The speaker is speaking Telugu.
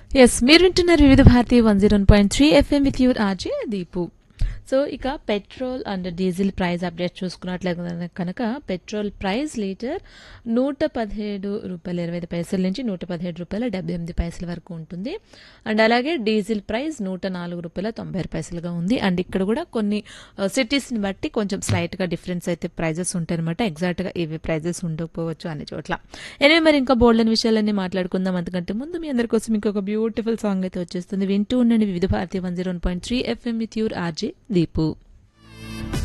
ఎస్ మీరు వింటున్నారు Vividh Bharati one zero point three FM with your RJ Deepu so ఇక petrol and diesel price update చూసుకున్నట్లయితే కనుక పెట్రోల్ ప్రైస్ లీటర్ నూట పదిహేడు రూపాయల ఇరవై ఐదు పైసల నుంచి నూట పదిహేడు రూపాయల డెబ్బై ఎనిమిది పైసల వరకు ఉంటుంది అండ్ అలాగే డీజిల్ ప్రైస్ నూట నాలుగు రూపాయల తొంభై ఆరు పైసలుగా ఉంది అండ్ ఇక్కడ కూడా కొన్ని సిటీస్ని బట్టి కొంచెం స్లైట్గా డిఫరెన్స్ అయితే ప్రైజెస్ ఉంటాయి అనమాట ఎగ్జాక్ట్గా ఇవి ప్రైజెస్ ఉండకపోవచ్చు అనే చోట్ల ఎనివే మరి ఇంకా బోల్డ్ అని విషయాలన్నీ మాట్లాడుకుందాం అంతకంటే ముందు మీ అందరి కోసం ఇంకొక బ్యూటిఫుల్ సాంగ్ అయితే వచ్చేస్తుంది వింటూ ఉండండి Vividh Bharati one zero point three FM with your RJ Deepu